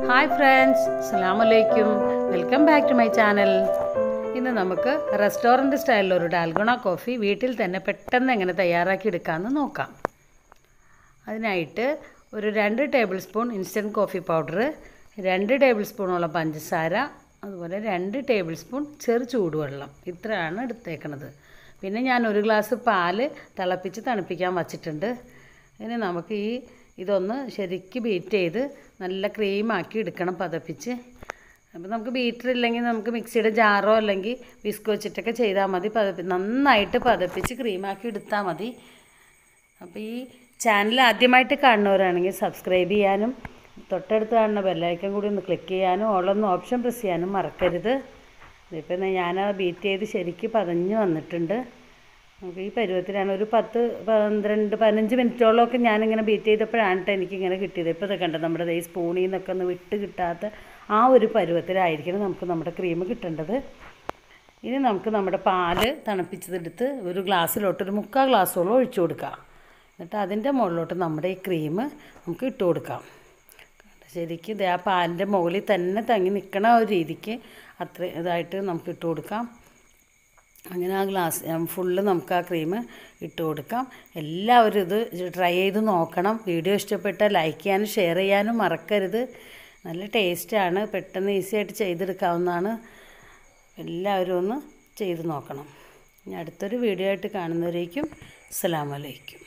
hi friends അസ്സാം വലൈക്കും welcome back to my channel ഇന്ന് നമുക്ക് റെസ്റ്റോറൻറ്റ് സ്റ്റൈലിൽ ഒരു ഡാൽഗുണ കോഫി വീട്ടിൽ തന്നെ പെട്ടെന്ന് എങ്ങനെ തയ്യാറാക്കി എടുക്കാമെന്ന് നോക്കാം അതിനായിട്ട് ഒരു രണ്ട് table spoon instant coffee powder രണ്ട് ടേബിൾ സ്പൂണോളം പഞ്ചസാര അതുപോലെ രണ്ട് ടേബിൾ സ്പൂൺ ചെറു ചൂടുവെള്ളം ഇത്രയാണ് എടുത്തേക്കണത് പിന്നെ ഞാൻ ഒരു ഗ്ലാസ് പാല് തിളപ്പിച്ച് തണുപ്പിക്കാൻ വച്ചിട്ടുണ്ട് ഇനി നമുക്ക് ഈ ഇതൊന്ന് ശരിക്ക് ബീറ്റ് ചെയ്ത് നല്ല ക്രീമാക്കി എടുക്കണം പതപ്പിച്ച് അപ്പോൾ നമുക്ക് ബീറ്റർ ഇല്ലെങ്കിൽ നമുക്ക് മിക്സിയുടെ ജാറോ അല്ലെങ്കിൽ വിസ്ക് വെച്ചിട്ടൊക്കെ ചെയ്താൽ മതി പതപ്പി നന്നായിട്ട് പതപ്പിച്ച് ക്രീമാക്കി എടുത്താൽ മതി അപ്പോൾ ഈ ചാനൽ ആദ്യമായിട്ട് കാണുന്നവരാണെങ്കിൽ സബ്സ്ക്രൈബ് ചെയ്യാനും തൊട്ടടുത്ത് കാണുന്ന ബെല്ലൈക്കൻ കൂടി ഒന്ന് ക്ലിക്ക് ചെയ്യാനും ഓളൊന്ന് ഓപ്ഷൻ പ്രസ് ചെയ്യാനും മറക്കരുത് ഇതിപ്പോൾ ഞാൻ ബീറ്റ് ചെയ്ത് ശരിക്ക് പതഞ്ഞ് വന്നിട്ടുണ്ട് നമുക്ക് ഈ പരുവത്തിലാണ് ഒരു പത്ത് പന്ത്രണ്ട് പതിനഞ്ച് മിനിറ്റോളമൊക്കെ ഞാനിങ്ങനെ ബീറ്റ് ചെയ്തപ്പോഴാണ് കേട്ടോ എനിക്കിങ്ങനെ കിട്ടിയത് ഇപ്പോൾ ഇതൊക്കെ കണ്ടോ നമ്മുടെ ഈ സ്പൂണിൽ നിന്നൊക്കെ ഒന്ന് വിട്ട് കിട്ടാത്ത ആ ഒരു പരുവത്തിലായിരിക്കണം നമുക്ക് നമ്മുടെ ക്രീം കിട്ടേണ്ടത് ഇനി നമുക്ക് നമ്മുടെ പാല് തണുപ്പിച്ചതെടുത്ത് ഒരു ഗ്ലാസ്സിലോട്ട് ഒരു മുക്കാൽ ഗ്ലാസ്സോളം ഒഴിച്ചു കൊടുക്കാം എന്നിട്ട് അതിൻ്റെ മുകളിലോട്ട് നമ്മുടെ ഈ ക്രീം നമുക്ക് ഇട്ട് കൊടുക്കാം ശരിക്കും ഇത് ആ പാലിൻ്റെ മുകളിൽ തന്നെ തങ്ങി നിൽക്കണ ഒരു രീതിക്ക് അത്ര ഇതായിട്ട് നമുക്ക് ഇട്ട് കൊടുക്കാം അങ്ങനെ ആ ഗ്ലാസ് ഫുള്ള് നമുക്ക് ആ ക്രീം ഇട്ട് കൊടുക്കാം എല്ലാവരും ഇത് ട്രൈ ചെയ്ത് നോക്കണം വീഡിയോ ഇഷ്ടപ്പെട്ടാൽ ലൈക്ക് ചെയ്യാനും ഷെയർ ചെയ്യാനും മറക്കരുത് നല്ല ടേസ്റ്റാണ് പെട്ടെന്ന് ഈസി ആയിട്ട് ചെയ്തെടുക്കാവുന്നതാണ് എല്ലാവരും ഒന്ന് ചെയ്ത് നോക്കണം ഇനി അടുത്തൊരു വീഡിയോ ആയിട്ട് കാണുന്നവരേക്കും അസ്സലാമലൈക്കും